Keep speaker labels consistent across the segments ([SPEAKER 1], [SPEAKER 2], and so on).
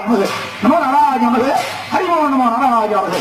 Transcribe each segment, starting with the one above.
[SPEAKER 1] நமது நமோ நாராஜ நமது ஹரிமோ நமோ நாராஜ நமது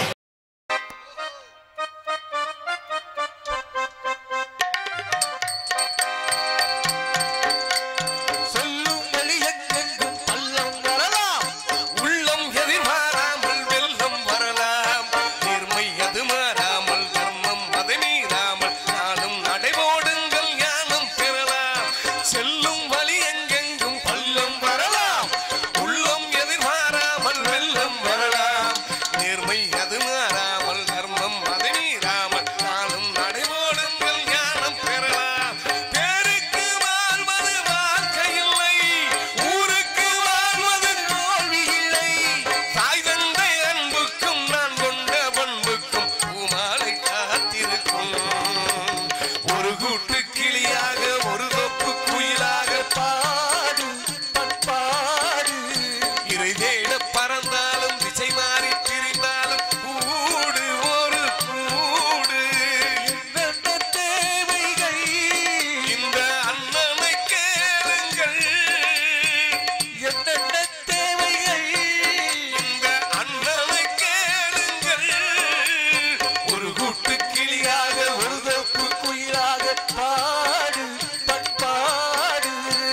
[SPEAKER 2] சொல்லும் வழியெங்கெங்கும் பள்ளம் வரலாம் உள்ளம் எதிர்பாராமல் வெள்ளம் வரலாம் நேர்மை அது மாறாமல் தர்மம் அதை மீறாமல் நாளும் நடைபோடுங்கள் ஞானம் பெறலாம் செல்லும் வழி எங்கெங்கும் பள்ளம் வரலாம் உள்ளம் எதிர்பாராமல் வெள்ளம் வரலாம் நேர்மை அது மாறாமல் தர்மம் அதை மீறாமல் நாளும் நடைபோடுங்கள் ஞானம் பெறலாம் பேருக்கு வாழ்வது வாழ்க்கை இல்லை ஊருக்கு வாழ்வது தோல்வி இல்லை தாய் தந்தை அன்புக்கும் நான் கொண்ட பண்புக்கும் பூமாலை காத்திருக்கும் ஒரு கூட்டு கிளியாக ஒரு தொப்பு குயிலாக பாடு பண்பாடு இறை தேட பறந்தாலும் திசை மாறி திரிந்தாலும் கூடு ஒரு கூடு என்னென்ன தேவைகள் இந்த அண்ணனை கேளுங்கள் என்னென்ன தேவைகள் இந்த அண்ணனை கேளுங்கள் ஒரு கூட்டு கிளியாக ஒரு தப்பு குயிலாக பாடு பண்பாடு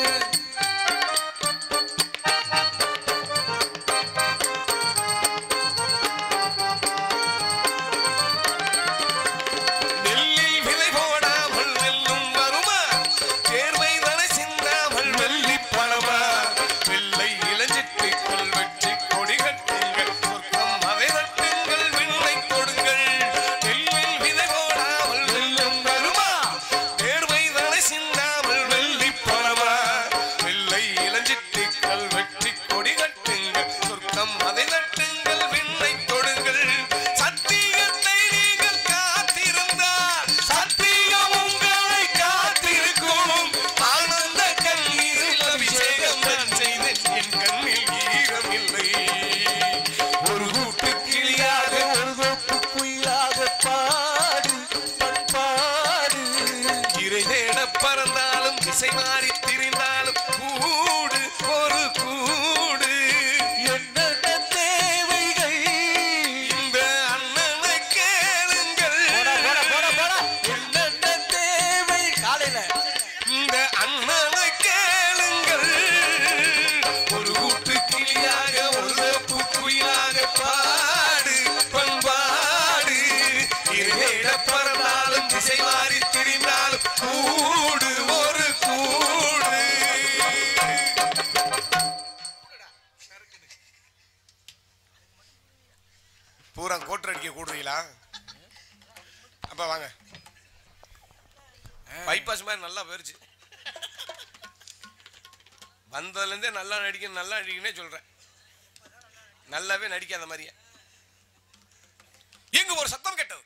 [SPEAKER 2] நெல்லில் விதை போடாமல் நெல்லும் வருமா தேர்வை தலை சிந்தாமல் வெள்ளி பணமா வெள்ளை இளஞ்சிட்டுக்கள் வெற்றி கொடி கட்டுங்கள் சொர்க்கம் அதை தட்டுங்கள் விண்ணை கொடுங்கள் நெல்லில் விதை போடாமல் நெல்லும் வருமா தேர்வை தலை சிந்தாமல் வெள்ளி பணமா வெள்ளை இளஞ்சிட்டுக்கள் வெற்றி கொடி கட்டுங்கள் சொர்க்கம் அதை தட்டுங்கள் விண்ணை கொடுங்கள் சத்தியத்தை நீங்கள் காத்திருந்தால் சத்தியம் உங்களை காத்திருக்கும் ஆனந்த கண்ணீரில் அபிஷேகம் நான் செய்து என் கண்ணில் ஈரம் இல்லை ஒரு கூட்டு கிளியாக ஒரு தொப்பு குயிலாக பாடு பண்பாடு இறை தேட பறந்தாலும் திசை மாறி திரிந்தாலும் கூடு ஒரு கூடு என்னென்ன தேவைகள் இந்த அண்ணனை கேளுங்கள் என்னென்ன தேவை காலையில இந்த அண்ணனை கேளுங்கள் ஒரு கூட்டு கிளியாக ஒரு தப்பு குயிலாக பாடு பண்பாடு இருவேட பறந்தாலும் திசை மாறி திரிந்தாலும் கூடு ஒரு கூடு பூரா கோட்டர் அடிக்க கூடுறீங்களா அப்ப வாங்க பைபாஸ் மாதிரி நல்லா போயிருச்சு வந்ததுலேருந்தே நல்லா நடிக்கணும் நல்லா நடிக்கணும்னே சொல்றேன் நல்லாவே நடிக்காத மாதிரியே எங்க ஒரு சத்தம் கேட்டது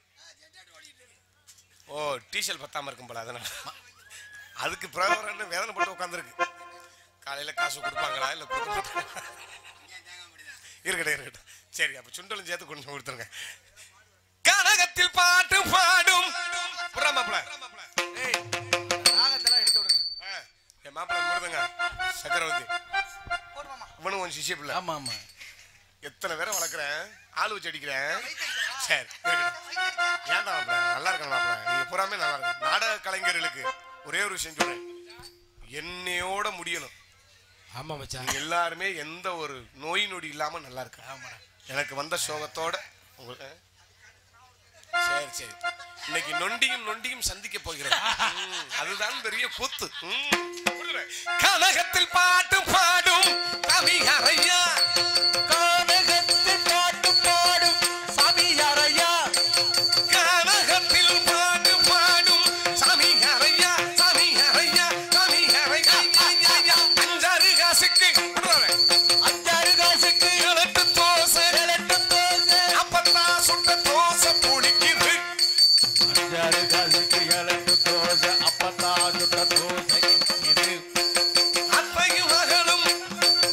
[SPEAKER 2] ஓ டீசல் பத்தாம இருக்கும் போல அதனால அதுக்கு பிரகவரன்னு வேதனை போட்டு உட்காந்துருக்கு காலையில காசு கொடுப்பாங்களா இல்ல கொடுக்க மாட்டாங்களா இருக்கட்டும் இருக்கட்டும் சரி அப்ப சுண்டலும் சேர்த்து கொஞ்சம் கொடுத்துருங்க கனகத்தில் பாட்டு பாடும் புறா மாப்பிள
[SPEAKER 3] ராகத்தெல்லாம் எடுத்து விடுங்க
[SPEAKER 2] என் மாப்பிள முருதுங்க சக்கரவர்த்தி இவனும் உன் சிஷ்ய பிள்ளை
[SPEAKER 3] ஆமா ஆமா
[SPEAKER 2] எத்தனை பேரை வளர்க்குறேன் ஆள் வச்சு அடிக்கிறேன் சரி இருக்கட்டும் ஏன்டா மாப்பிள நல்லா இருக்கேன் மாப்பிள நீங்க பூராமே நல்லா இருக்கும் நாடக கலைஞர்களுக்கு ஒரே ஒரு விஷயம் சொல்றேன் என்னையோட முடியணும்
[SPEAKER 3] ஆமா மச்சான்
[SPEAKER 2] நீங்க எல்லாருமே எந்த ஒரு நோய் நொடி இல்லாம நல்லா இருக்கு
[SPEAKER 3] ஆமாடா
[SPEAKER 2] எனக்கு வந்த சோகத்தோட உங்களுக்கு சரி சரி இன்னைக்கு நொண்டியும் நொண்டியும் சந்திக்க போகிறோம் ம், அதுதான் பெரிய கூத்து ம், கொடுக்குறேன். கனகத்தில் பாட்டு பாடும் கவிகரையா
[SPEAKER 3] கானகத்தில் பாட்டு பாடும் சாமியாரையா
[SPEAKER 2] கனகத்தில் பாட்டு பாடும் சமிகரையா சமிகரையா சமிகரையா அஞ்சாறு காசுக்கு கொடுக்குறேன்.
[SPEAKER 3] அஞ்சாறு காசுக்கு
[SPEAKER 2] எட்டு தோசை
[SPEAKER 3] எட்டு தோசை
[SPEAKER 2] அப்பத்தான் சுட்ட தோசை பிடிக்குது
[SPEAKER 3] அஞ்சாறு காசுக்கு எட்டு தோசை அப்பத்தான் சுட்ட தோசை இது
[SPEAKER 2] அத்தையும் மகளும்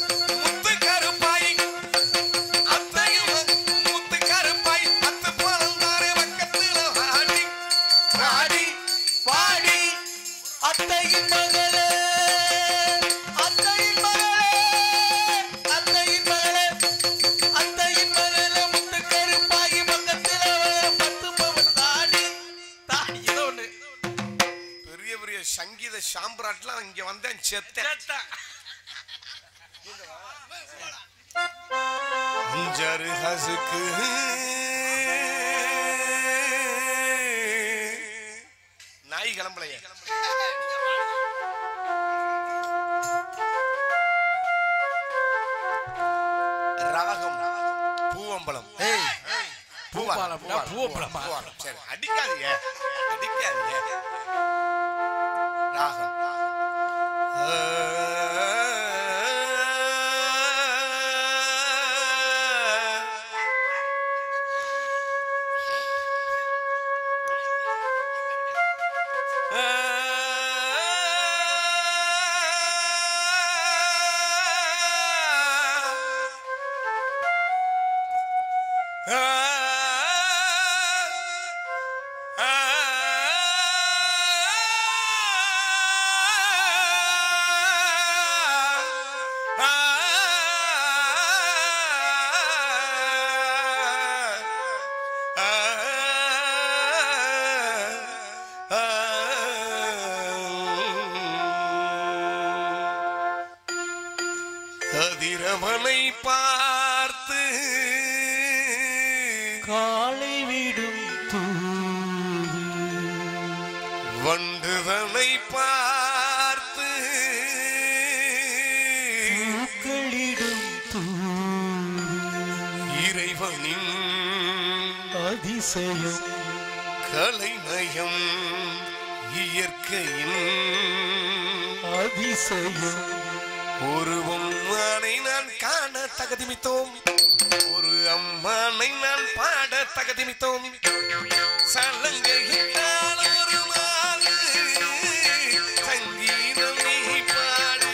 [SPEAKER 2] அப்புறம் இங்க வந்தேன் செத்தேன் அஞ்சரு ஹசுக்கு நாய் கிளம்பலையே ராகம் பூவம்பலம்
[SPEAKER 3] ஏய்
[SPEAKER 2] பூவாலம்
[SPEAKER 3] பூவாலம், பூவாலம்.
[SPEAKER 2] பூவாலம் சரி அடிக்காதீங்க அடிக்காதீங்க ராகம் கதிரவனை பார்த்து
[SPEAKER 3] காலை விடும் தூது
[SPEAKER 2] வண்டுதனை பார்த்து
[SPEAKER 3] பூக்களிடும் தூது
[SPEAKER 2] இறைவனின்
[SPEAKER 3] அதிசயம்
[SPEAKER 2] கலைநயம் இயற்கையின்
[SPEAKER 3] அதிசயம்
[SPEAKER 2] ஒரு அம்மானை நான் காண தகுதிமித்தோம் ஒரு அம்மானை நான் பாட தகுதிமித்தோம் சலங்கையிட்டால் ஒரு மாறு சங்கீதம் நீ பாடு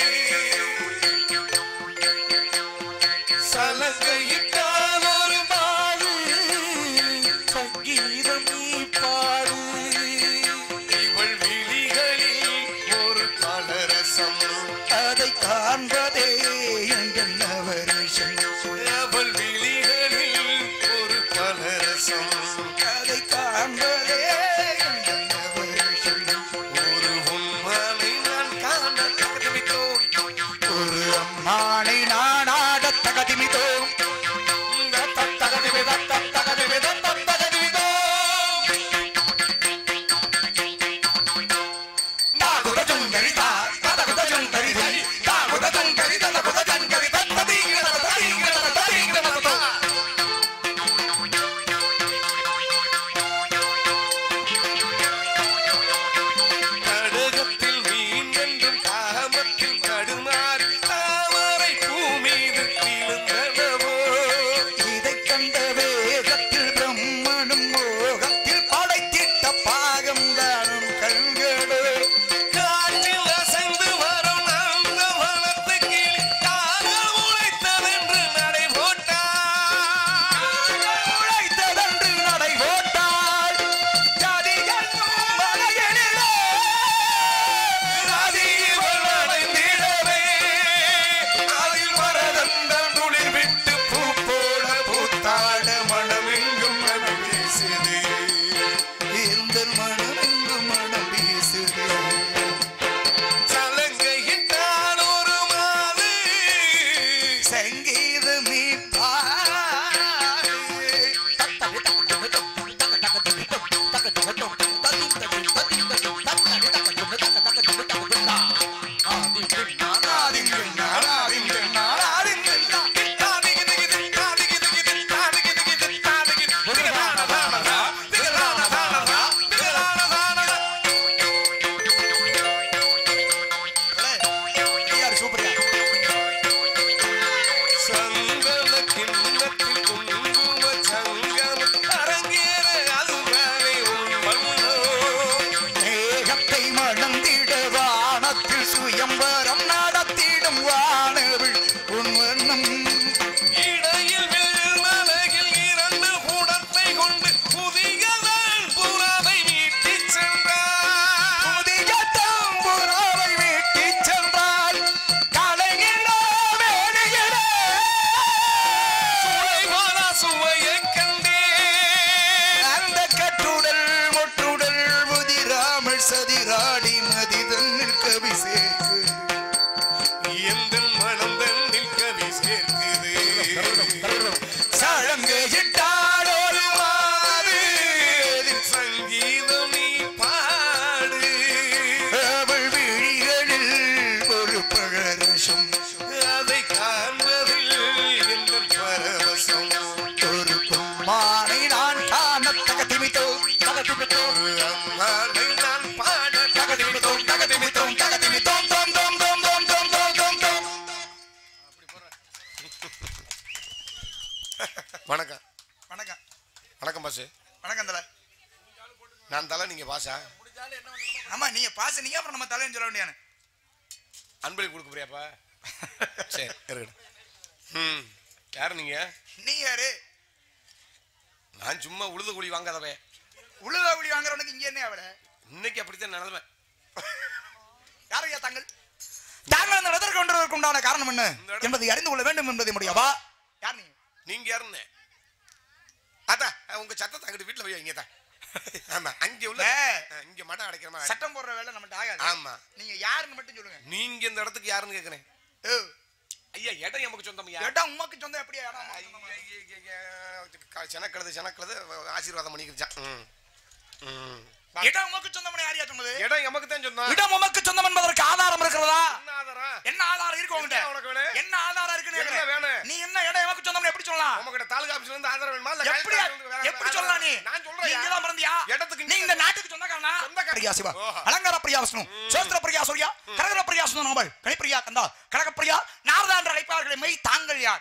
[SPEAKER 2] சலங்கையிட்டால் ஒரு
[SPEAKER 3] பாடு சங்கீதம் நீ பாடு
[SPEAKER 2] இவள் விழிகளில் ஒரு பலரசம்
[SPEAKER 3] அதை காண்பதே எங்கள் நவரசம்
[SPEAKER 2] அவள் விழிகளில் ஒரு பலரசம்
[SPEAKER 3] அதை காண்பதே எங்கள் நவரசம்
[SPEAKER 2] ஒரு உண்மானை நான் காண தகுதிமித்தோம்
[SPEAKER 3] ஒரு அம்மானை நானாட தகதிமிதோம்
[SPEAKER 2] கடகத்தில் மீன் என்றும் காமத்தில் கடுமாறி தாமரை பூமீது விழுந்தனவோ
[SPEAKER 3] இதைக் கண்ட வேகத்தில் பிரம்மனும் மோகத்தில் படைத்திட்ட பாகம் தானும் கண்களோ
[SPEAKER 2] காற்றில் அசைந்து வரும் அந்த வனத்து கிளி காதல் உழைத்ததென்று நடை போட்டார்
[SPEAKER 3] உழைத்ததன்று நடை போட்டாள் ஜாதி என்னும் மலையினிலே
[SPEAKER 2] அதில் அடைந்திடவே அதில் வரதந்தன் துளிர் விட்டு பூ போட பூத்தாட மனமெங்கும் அது வீசுது
[SPEAKER 3] இந்த மனம் எங்கும் மனம் வீசுது
[SPEAKER 2] சலங்கையிட்டால் ஒரு மாது
[SPEAKER 3] சங்கீதம் நீ பாடு யார் சூப்பரியா
[SPEAKER 2] சந்தன கிண்ணத்தில் குங்கும சங்கம் அரங்கேற அதுதானே உன் மன்னோ
[SPEAKER 3] மேகத்தை மணந்திட வானத்தில் சுயம்பரம் நடத்திடும் வானவில் உன் வண்ணம்
[SPEAKER 2] இடையில் வெள்மலையில் இரண்டு கூடத்தை கொண்டு புதியதன் புறாவை மீட்டிச் சென்றார்
[SPEAKER 3] புதிய தம்புராவை வீட்டிச் சென்றால் கலைஞனோ வேலையிலே
[SPEAKER 2] சுவை போல சுவையைக் கண்டேன்
[SPEAKER 3] அந்த கட்டுடல் மொட்டுடல் முதிராமல் சதிராடி மதிதன் கவி
[SPEAKER 2] வணக்கம்
[SPEAKER 3] வணக்கம்
[SPEAKER 2] வணக்கம் பாசு
[SPEAKER 3] வணக்கம் தலை
[SPEAKER 2] நான் தலை நீங்க பாசா
[SPEAKER 3] ஆமா நீங்க பாச நீங்க அப்புறம் நம்ம தலைன்னு சொல்ல வேண்டியானு
[SPEAKER 2] அன்பளி கொடுக்க போறியாப்பா சரி இருக்கட்டும் ம் யார் நீங்க
[SPEAKER 3] நீங்க யாரு
[SPEAKER 2] நான் சும்மா உழுது குழி வாங்காதவன்
[SPEAKER 3] உழுதா குடி வாங்குறவனுக்கு இங்க என்ன அவட
[SPEAKER 2] இன்னைக்கு அப்படித்தான் நிலமை
[SPEAKER 3] யாரையா தாங்கள் தாங்கள் அந்த இடத்திற்கு கொண்டதற்கு உண்டான காரணம் என்ன
[SPEAKER 2] இந்த இடம்-
[SPEAKER 3] என்பதை அறிந்து கொள்ள வேண்டும் என்பதை முடியாவா யார் நீங்க
[SPEAKER 2] நீங்க யாருன்னு அதான் உங்க சத்தத்தை அங்கிட்டு வீட்டுல போய் வைங்க தான் ஆமா அங்க உள்ள
[SPEAKER 3] ஏய்.
[SPEAKER 2] ஆ, இங்க மடம் அடைக்கிற மாதிரி
[SPEAKER 3] சட்டம் போடுற வேலை நம்மகிட்ட ஆகாது
[SPEAKER 2] ஆமா
[SPEAKER 3] நீங்க யாருன்னு மட்டும் சொல்லுங்க
[SPEAKER 2] நீங்க இந்த இடத்துக்கு யாருன்னு கேக்குறேன்
[SPEAKER 3] ஏ,
[SPEAKER 2] ஐயா இடம் எமக்கு சொந்தம் ஐயா
[SPEAKER 3] இடம் உமக்கு சொந்தம் எப்படியா இடம் உமக்கு சொந்தமா?
[SPEAKER 2] செனக்கழுது செனக்கழுது ஆசீர்வாதம் பண்ணிக்கிச்சான் ம் ம்
[SPEAKER 3] இடம் உமக்கு சொந்தம் யாரியா சொன்னது
[SPEAKER 2] இடம் எமக்கு தான் சொந்தம்
[SPEAKER 3] இடம் உமக்கு சொந்தம் என்பதற்கு ஆதாரம் இருக்கிறதா
[SPEAKER 2] என்ன ஆதாரம்
[SPEAKER 3] என்ன ஆதாரம் இருக்கு உங்ககிட்ட
[SPEAKER 2] என்ன உனக்கு வேணும்?
[SPEAKER 3] என்ன ஆதாரம் இருக்குன்னு
[SPEAKER 2] என்ன
[SPEAKER 3] கேக்குறேன்.
[SPEAKER 2] வேணும்?
[SPEAKER 3] நீ என்ன இடம் எமக்கு சொந்தம்னு எப்படி சொல்லலாம்
[SPEAKER 2] உங்ககிட்ட தாலுகா ஆபீஸ்ல இருந்து ஆதாரம் வேணுமா இல்ல
[SPEAKER 3] எப்படி
[SPEAKER 2] கலெக்டர் ஆபீஸ்ல இருந்து வேற
[SPEAKER 3] எப்படி
[SPEAKER 2] ஆதாரம்
[SPEAKER 3] சொல்லலாம் நீ
[SPEAKER 2] நான்
[SPEAKER 3] நீ
[SPEAKER 2] சொல்றேன்
[SPEAKER 3] இங்கதான் பிறந்தியா
[SPEAKER 2] இடத்துக்கு
[SPEAKER 3] நீ இந்த நாட்டுக்கு சொந்தக்காரனா
[SPEAKER 2] சொந்தக்காரன்.
[SPEAKER 3] பிரியா சிவா
[SPEAKER 2] ஓஹோ.
[SPEAKER 3] அலங்கார பிரியா விஷ்ணு சோஸ்திர பிரியா சூர்யா கரகர பிரியா சுந்தரமாபல் கணிப்பிரியா கந்தா கனக பிரியா நாரதா என்று அழைப்பார்களே மெய் தாங்கள் யார்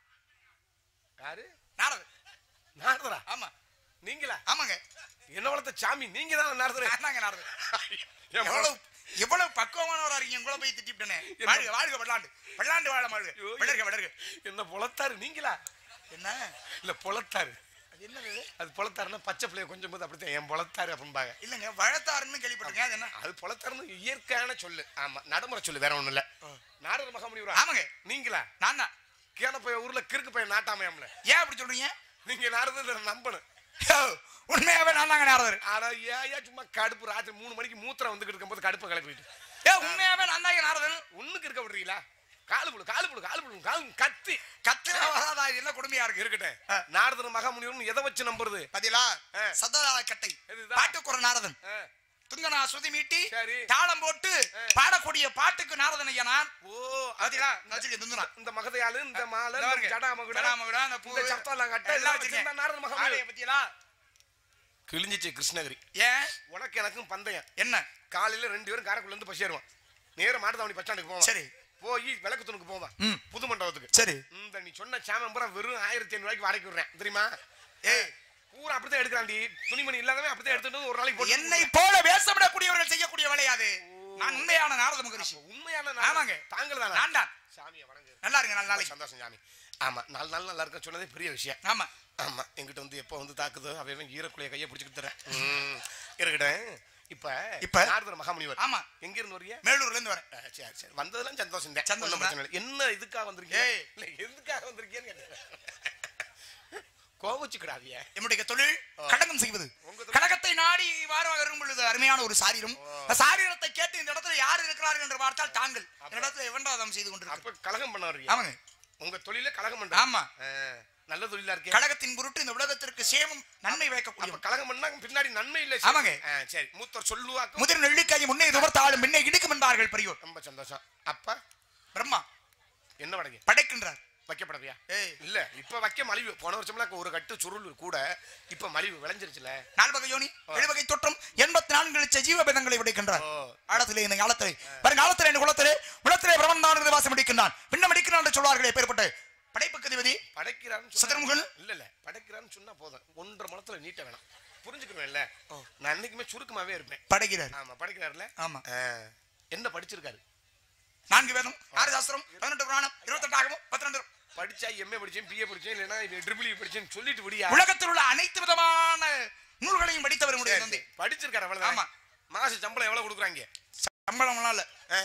[SPEAKER 2] யாரு
[SPEAKER 3] நாரது
[SPEAKER 2] நாரதரா
[SPEAKER 3] ஆமா
[SPEAKER 2] நீங்களா
[SPEAKER 3] ஆமாங்க
[SPEAKER 2] என்ன வளர்த்த சாமி நீங்க தான் நாரதரே
[SPEAKER 3] நாங்க நாரது
[SPEAKER 2] என்
[SPEAKER 3] எவ்வளவு எவ்வளவு பக்குவமானவரா இருக்கீங்க உங்களை போய் திட்டிவிட்டனே வாழ்க வாழ்க வெள்ளாண்டு வெள்ளாண்டு வாழ வாழ்க
[SPEAKER 2] ஐயோ,
[SPEAKER 3] வளர்க வளர்க
[SPEAKER 2] என்ன பொளத்தாரு நீங்களா
[SPEAKER 3] என்ன
[SPEAKER 2] இல்ல பொளத்தாரு
[SPEAKER 3] அது என்னது
[SPEAKER 2] அது பொளத்தாருன்னா பச்சை பிள்ளைய கொஞ்சம் போது அப்படித்தான் என் பொளத்தாரு அப்படிம்பாங்க
[SPEAKER 3] இல்லங்க வழத்தாருன்னு கேள்விப்பட்டிருக்கேன் அது என்ன
[SPEAKER 2] அது பொளத்தாருன்னு இயற்கையான சொல்லு ஆமா நடைமுறை சொல்லு வேற ஒண்ணும் இல்ல நாரத மகாமுனிவரா
[SPEAKER 3] ஆமாங்க
[SPEAKER 2] நீங்களா
[SPEAKER 3] நான் தான்
[SPEAKER 2] கேன போய் ஊர்ல கிறுக்கு போய் நாட்டாமையாம்ல
[SPEAKER 3] ஏன் அப்படி சொல்றீங்க
[SPEAKER 2] நீங்க நாரத நம்பணும்
[SPEAKER 3] யோ, உண்மையாவே நான் தாங்க நாரதர்
[SPEAKER 2] ஆனா ஏயா சும்மா கடுப்பு ராத்திரி மூணு மணிக்கு மூத்திரம் வந்துகிட்டு இருக்கும்போது கடுப்பை கிளப்பிட்டு
[SPEAKER 3] ஏ உண்மையாவே நான் தாங்க நாரதர்
[SPEAKER 2] ஒண்ணுக்கு இருக்க விடுறீங்களா காலு புழு காலு புழு காலு புழு காலு கத்தி
[SPEAKER 3] கத்திர வராதா இது என்ன கொடுமையா இருக்கு
[SPEAKER 2] இருக்கட்டும் நாரதன் மகாமுனிவர்னு எதை வச்சு நம்புறது
[SPEAKER 3] பதிலா
[SPEAKER 2] ஆ.
[SPEAKER 3] சதா கட்டை
[SPEAKER 2] இதுதான்.
[SPEAKER 3] பாட்டுக்குற நாரதன்
[SPEAKER 2] ஆ,
[SPEAKER 3] துங்கனா சுதி மீட்டி
[SPEAKER 2] சரி.
[SPEAKER 3] தாளம் போட்டு பாடக்கூடிய பாட்டுக்கு நாரதன் ஐயா நான்
[SPEAKER 2] ஓ
[SPEAKER 3] பாத்தீங்களா நான் வச்சிருக்கேன் துந்துனா
[SPEAKER 2] இந்த மகதையாளு இந்த மாலை
[SPEAKER 3] இதோ இருக்கு.
[SPEAKER 2] ஜடாமகுட
[SPEAKER 3] ஜடாமகுடா, அந்த பூ,
[SPEAKER 2] இந்த சப்தாலாம் கட்ட
[SPEAKER 3] எல்லாம்
[SPEAKER 2] எல்லாம்
[SPEAKER 3] வச்சிருக்கேன்.
[SPEAKER 2] வச்சிருந்தா நாரத
[SPEAKER 3] ஆடையை
[SPEAKER 2] மகாமுனிவர்
[SPEAKER 3] பத்தியலா
[SPEAKER 2] கிழிஞ்சிச்சு கிருஷ்ணகிரி
[SPEAKER 3] ஏன்
[SPEAKER 2] உனக்கு எனக்கும் பந்தயம்
[SPEAKER 3] என்ன
[SPEAKER 2] காலையில ரெண்டு பேரும் காரைக்குள்ள இருந்து பஸ் ஏறுவான் நேர மாட்டுதாவணி பஸ் ஸ்டாண்டுக்கு போவான்
[SPEAKER 3] சரி
[SPEAKER 2] போய் விளக்கு துணுக்கு போவான்
[SPEAKER 3] ம்.
[SPEAKER 2] புது மண்டபத்துக்கு
[SPEAKER 3] சரி
[SPEAKER 2] இந்த நீ சொன்ன சாமம் பூரா வெறும் ஆயிரத்தி ஐநூறு ரூபாய்க்கு வாடகைக்கு விடுறேன் தெரியுமா
[SPEAKER 3] ஏய்
[SPEAKER 2] பூரா அப்படித்தான் எடுக்கிறான்டி துணிமணி இல்லாதவன் அப்படித்தான் எடுத்துட்டு வந்து ஒரு நாளைக்கு போட்டு
[SPEAKER 3] என்னை போல வேஷமிடக்கூடியவர்கள் செய்யக்கூடிய வேலையாது நான் உண்மையான நாரத மகரிஷி
[SPEAKER 2] உண்மையான
[SPEAKER 3] ஆமாங்க.
[SPEAKER 2] தாங்கள் தானே
[SPEAKER 3] நான் தான்
[SPEAKER 2] சாமியை வணங்கு
[SPEAKER 3] நல்லா இருங்க நல்ல நாளைக்கு
[SPEAKER 2] சந்தோஷம் சாமி ஆமா நாலு நாள் நல்லா இருக்க சொன்னதே பெரிய விஷயம்
[SPEAKER 3] ஆமா
[SPEAKER 2] ஆமா எங்கிட்ட வந்து எப்போ வந்து தாக்குதோ அவன் ஈரக்குள்ளைய கையை பிடிச்சிக்கிட்டு தரேன் ம், இருக்கட்டும் இப்ப
[SPEAKER 3] இப்ப?
[SPEAKER 2] நாரதர் மகாமுனிவர்
[SPEAKER 3] ஆமா
[SPEAKER 2] எங்க இருந்து வரீங்க
[SPEAKER 3] மேலூர்ல இருந்து வரேன்
[SPEAKER 2] அஹ், சரி சரி வந்ததெல்லாம் சந்தோஷம் தான்
[SPEAKER 3] சந்தோஷம்
[SPEAKER 2] ஒண்ணும் பிரச்சனை இல்லை என்ன இதுக்காக வந்திருக்கீங்க
[SPEAKER 3] ஏய்.
[SPEAKER 2] இல்ல எதுக்காக வந்திருக்கீங்கன்னு கேட்டேன் கோவச்சுக்கிடாதிய
[SPEAKER 3] என்னுடைய தொழில் கடகம் செய்வது
[SPEAKER 2] உங்க தொழில்?
[SPEAKER 3] கடகத்தை நாடி வாரம் வரும் பொழுது அருமையான ஒரு சாரீரம் அந்த சாரீரத்தை கேட்டு இந்த இடத்துல யார் இருக்கிறார்கள் என்று பார்த்தால் தாங்கள் இந்த இடத்துல எவன்றாதம் செய்து கொண்டிருக்கிறார்
[SPEAKER 2] அப்ப கலகம் பண்ண வர்றீங்க
[SPEAKER 3] ஆமாங்க
[SPEAKER 2] உங்க தொழில கலகம் பண்ற
[SPEAKER 3] ஆமா.
[SPEAKER 2] நல்ல தொழிலா இருக்கே
[SPEAKER 3] கடகத்தின் பொருட்டு இந்த உலகத்திற்கு சேமம் நன்மை
[SPEAKER 2] அப்ப
[SPEAKER 3] வைக்கக்கூடிய
[SPEAKER 2] கலகம் பண்ணா பின்னாடி நன்மை இல்ல
[SPEAKER 3] ஆமாங்க.
[SPEAKER 2] அஹ், சரி மூத்தர் சொல்லுவாக்கும்
[SPEAKER 3] முதிர் நெல்லிக்காய் முன்னே துவர்த்தாலும் முன்னே இடுக்கும் என்றார்கள் பெரியோர்
[SPEAKER 2] ரொம்ப சந்தோஷம் அப்ப
[SPEAKER 3] பிரம்மா
[SPEAKER 2] என்ன வடங்க
[SPEAKER 3] படைக்கின்றார்
[SPEAKER 2] வைக்கப்படவியா
[SPEAKER 3] ஏய்
[SPEAKER 2] இல்ல இப்ப வைக்க மலிவு போன வருஷம்லாம் ஒரு கட்டு சுருள் கூட இப்ப மலிவு விளைஞ்சிருச்சுல
[SPEAKER 3] நால்வகை யோனி எழுவகை தோற்றம் எண்பத்தி நான்கு லட்ச ஜீவபேதங்களை விடைக்கின்றார்
[SPEAKER 2] ஓ.
[SPEAKER 3] ஆழத்திலே இந்த காலத்திலே வருங்காலத்திலே இந்த குலத்திலே குலத்திலே பிரம்மந்தான் வாசம் அடிக்கின்றான் பின்னம் அடிக்கிறான் என்று சொல்வார்களே பேர்பட்ட படைப்புக்கு அதிபதி
[SPEAKER 2] படைக்கிறான்னு சொன்னா-
[SPEAKER 3] சதுரமுகன்?
[SPEAKER 2] இல்ல இல்ல படைக்கிறான்னு சொன்னா போதும் ஒன்றரை மணத்துல நீட்ட வேணாம் புரிஞ்சுக்கணும்ல நான் என்னைக்குமே சுருக்கமாவே இருப்பேன்
[SPEAKER 3] படைக்கிறார்
[SPEAKER 2] ஆமா படைக்கிறாருல
[SPEAKER 3] ஆமா
[SPEAKER 2] ஆ, என்ன படிச்சிருக்காரு
[SPEAKER 3] நான்கு வேதம் ஆறு சாஸ்திரம் பதினெட்டு புராணம் இருபத்தெட்டாகவும் பத்திரெண்டு
[SPEAKER 2] படிச்சா எம்ஏ படிச்சேன் பிஏ படிச்சேன் இல்லைன்னா ட்ரிபிள் படிச்சேன்னு சொல்லிட்டு விடியா
[SPEAKER 3] உலகத்தில் உள்ள அனைத்து விதமான நூல்களையும் படித்தவர் உடைய தந்தை
[SPEAKER 2] படிச்சிருக்காரு அவ்வளவுதான்
[SPEAKER 3] ஆமா.
[SPEAKER 2] மாச சம்பளம் எவ்வளவு கொடுக்குறாங்க
[SPEAKER 3] சம்பளம்லாம் இல்ல
[SPEAKER 2] ஆ,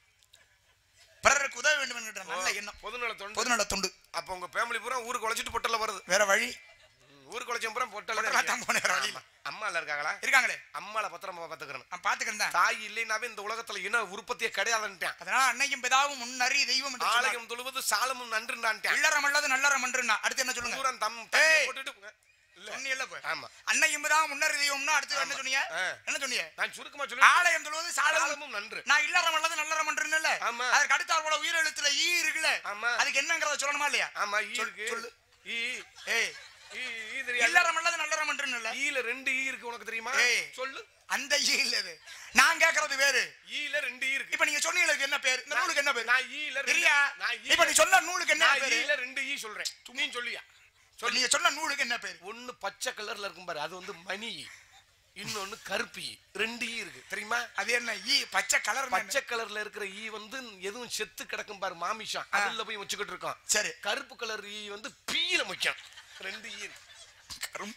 [SPEAKER 3] பிறருக்கு உதவ வேண்டும் என்கிற நல்ல எண்ணம்
[SPEAKER 2] பொதுநல தொண்டு
[SPEAKER 3] பொதுநல தொண்டு
[SPEAKER 2] அப்ப உங்க ஃபேமிலி பூரா ஊருக்கு உழைச்சிட்டு பொட்டல வருது
[SPEAKER 3] வேற வழி
[SPEAKER 2] ம், ஊருக்கு உழைச்ச பூரா பொட்டல
[SPEAKER 3] பொட்டல்ல தான் போனேன் வேற வழி இல்ல.
[SPEAKER 2] அம்மா இல்ல இருக்காங்களா
[SPEAKER 3] இருக்காங்களே
[SPEAKER 2] அம்மால பத்திரமா பாத்துக்கிறேன்
[SPEAKER 3] நான் பாத்துக்கிறேன் தான்
[SPEAKER 2] தாய் இல்லைனாவே இந்த உலகத்துல இன உற்பத்தியே கிடையாதுன்ட்டான்
[SPEAKER 3] அதனால அன்னையும் பிதாவும் முன்னறி தெய்வம் என்று சொன்னார்.
[SPEAKER 2] ஆலயம் தொழுவது சாலமும் நன்றுண்டான்ட்டான்
[SPEAKER 3] இல்லறம் அல்லது நல்லறம் என்று அடுத்து என்ன சொல்லுங்க
[SPEAKER 2] பூரா தம் தண்ணியை
[SPEAKER 3] ஏய்.
[SPEAKER 2] போட்டுட்டு இல்ல
[SPEAKER 3] சொன்னீல்ல இப்ப.
[SPEAKER 2] ஆமா
[SPEAKER 3] அன்னையும் பிதாவும் முன்னறி தெய்வம்னா அடுத்து என்ன சொன்னீங்க
[SPEAKER 2] ஆ.
[SPEAKER 3] என்ன சொன்னீங்க
[SPEAKER 2] நான் சுருக்கமா சொல்லி
[SPEAKER 3] ஆலயம் தொழுவது சாலம்
[SPEAKER 2] சாலமும் நன்று
[SPEAKER 3] நான் இல்லறம் அல்லது நல்லறம் என்று இல்ல
[SPEAKER 2] ஆமா.
[SPEAKER 3] அதற்கு அடுத்தாற் போல உயிரெழுத்துல ஈ இருக்குல்ல
[SPEAKER 2] ஆமா.
[SPEAKER 3] அதுக்கு என்னங்கறத சொல்லணுமா இல்லையா
[SPEAKER 2] ஆமா ஈ
[SPEAKER 3] சொல்,
[SPEAKER 2] இருக்கு
[SPEAKER 3] சொல்லு.
[SPEAKER 2] ஈ
[SPEAKER 3] ஏய்
[SPEAKER 2] ஈ ஈ தெரியாது
[SPEAKER 3] இல்லறம் அல்லது நல்லறம் என்று இல்ல
[SPEAKER 2] ஈல ரெண்டு ஈ இருக்கு உனக்கு தெரியுமா
[SPEAKER 3] ஏய்.
[SPEAKER 2] சொல்லு
[SPEAKER 3] அந்த ஈ இல்ல இது நான் கேக்குறது வேறு
[SPEAKER 2] ஈல ரெண்டு ஈ இருக்கு
[SPEAKER 3] இப்ப நீங்க சொன்னீங்களுக்கு என்ன பேர் இந்த நூலுக்கு என்ன பேர்
[SPEAKER 2] நான் ஈல ரெண்டு-
[SPEAKER 3] தெரியா
[SPEAKER 2] நான் ஈ
[SPEAKER 3] இப்ப நீ சொன்ன நூலுக்கு என்ன
[SPEAKER 2] நான்
[SPEAKER 3] பேரு
[SPEAKER 2] ஈல ரெண்டு சொல்றேன் துணியும் சொல்லியா
[SPEAKER 3] இப்ப நீங்க சொன்ன நூலுக்கு என்ன பேரு
[SPEAKER 2] ஒண்ணு பச்சை கலர்ல இருக்கும் பாரு அது வந்து மணி இன்னொன்னு கருப்பி ரெண்டு ஈ இருக்கு தெரியுமா
[SPEAKER 3] அது என்ன ஈ பச்சை கலர்
[SPEAKER 2] பச்சை கலர்ல இருக்கிற ஈ வந்து எதுவும் செத்து கிடக்கும் பாரு மாமிஷம் அதுல போய் வச்சுக்கிட்டு இருக்கோம்
[SPEAKER 3] சரி
[SPEAKER 2] கருப்பு கலர் ஈ வந்து பீல முக்கியம் ரெண்டு ஈ இருக்கு.
[SPEAKER 3] கரும்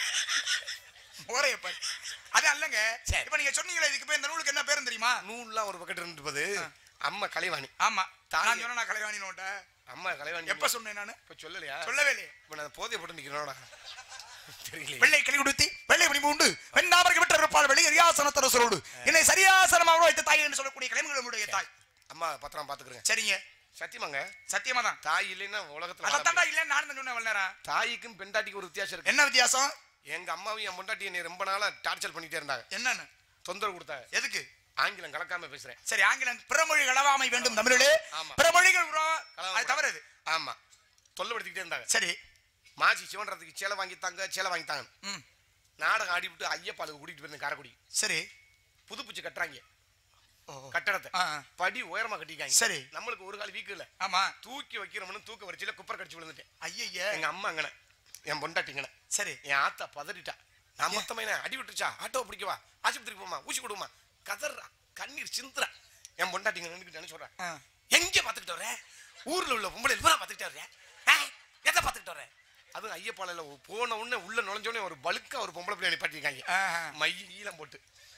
[SPEAKER 3] ஓரைய பாரு அது அல்லங்க
[SPEAKER 2] சரி.
[SPEAKER 3] இப்ப நீங்க சொன்னீங்களே இதுக்கு பேர் இந்த நூலுக்கு என்ன பேரு தெரியுமா
[SPEAKER 2] நூல்லாம் ஒரு பக்கெட் இருந்துப்பது அம்மா கலைவாணி
[SPEAKER 3] ஆமா
[SPEAKER 2] தாலி.
[SPEAKER 3] நான் சொன்னா கலைவாணி நோட்ட
[SPEAKER 2] அம்மா கலைவாணி
[SPEAKER 3] எப்ப சொன்னேன் நானு
[SPEAKER 2] இப்ப சொல்லலையா
[SPEAKER 3] சொல்லவே இல்லையே
[SPEAKER 2] இப்ப நான் போதைய போட்டு நிக்கிறோடா தெரியல
[SPEAKER 3] வெள்ளை கிளி கொடுத்தி வெள்ளை மணி பூண்டு வெண்ணாமருக்கு விட்டு இருப்பாள் வெளி ரியாசனத்தரசரோடு என்னை சரியாசனமாக வைத்த தாய் என்று சொல்லக்கூடிய கிளம்புகளுடைய தாய்
[SPEAKER 2] அம்மா பத்திரம் பாத்துக்கிறேன்
[SPEAKER 3] சரிங்க
[SPEAKER 2] சத்தியமாங்க
[SPEAKER 3] சத்தியமா தான்
[SPEAKER 2] தாய் இல்லைன்னா உலகத்துல வாழ
[SPEAKER 3] அதைத்தாண்டா இல்ல நானும் தான் சொன்னேன் வல்லரா
[SPEAKER 2] முடியாது. தாய்க்கும் பெண்டாட்டிக்கும் ஒரு வித்தியாசம் இருக்கு
[SPEAKER 3] என்ன வித்தியாசம்
[SPEAKER 2] எங்க அம்மாவும் என் பொண்டாட்டி என்னை ரொம்ப நாளா டார்ச்சர் பண்ணிட்டே இருந்தாங்க
[SPEAKER 3] என்னன்னு
[SPEAKER 2] தொந்தரவு கொடுத்தாங்க
[SPEAKER 3] எதுக்கு
[SPEAKER 2] ஆங்கிலம் கலக்காம பேசுறேன்
[SPEAKER 3] சரி ஆங்கிலம் பிறமொழி கலவாமை வேண்டும் தமிழிலே
[SPEAKER 2] ஆமா.
[SPEAKER 3] பிறமொழிகள் bro.
[SPEAKER 2] கலவாமை.
[SPEAKER 3] அது தவறு அது
[SPEAKER 2] ஆமா தொல்லைப்படுத்திக்கிட்டே இருந்தாங்க
[SPEAKER 3] சரி
[SPEAKER 2] மாசி சிவன்றதுக்கு சேலை வாங்கித்தாங்க சேலை வாங்கித்தாங்க
[SPEAKER 3] ம்
[SPEAKER 2] நாடகம் ஆடிவிட்டு ஐயப்பாலுக்கு கூட்டிட்டு போயிருந்தேன் காரைக்குடி
[SPEAKER 3] சரி
[SPEAKER 2] புதுப்பிச்சு கட்டுறாங்க
[SPEAKER 3] ஓ.
[SPEAKER 2] கட்டடத்தை
[SPEAKER 3] ஆ, ஆ.
[SPEAKER 2] படி உயரமா கட்டிருக்காங்க
[SPEAKER 3] சரி.
[SPEAKER 2] நம்மளுக்கு ஒரு கால் வீக்கு இல்ல
[SPEAKER 3] ஆமா
[SPEAKER 2] தூக்கி வைக்கிறோம்னு தூக்க வரிச்சையில குப்பரை கடிச்சு விழுந்துட்டேன்
[SPEAKER 3] ஐயய்ய
[SPEAKER 2] எங்க அம்மா அங்கன என் பொண்டாட்டிங்கன
[SPEAKER 3] சரி
[SPEAKER 2] என் ஆத்தா பதறிட்டா நான் மொத்தமா என்ன அடி விட்டுச்சா ஆட்டோ பிடிக்கவா ஆஸ்பத்திரிக்கு போமா ஊசி கொடுமா கதறா கண்ணீர் சிந்துறா என் பொண்டாட்டிங்க நினைச்சு சொல்றேன்
[SPEAKER 3] ஆ.
[SPEAKER 2] எங்க பாத்துக்கிட்டு வர ஊர்ல உள்ள பொம்பளை எல்லாம் பாத்துக்கிட்டு வர்ற ஆ? எதை பாத்துக்கிட்டு வர அதுவும் ஐயப்பாளையில போன உடனே உள்ள நுழைஞ்ச உடனே ஒரு பலுக்கா ஒரு பொம்பளை பிள்ளை நிப்பாட்டிருக்காங்க
[SPEAKER 3] ஆஹா.
[SPEAKER 2] மை ஈலம் போட்டு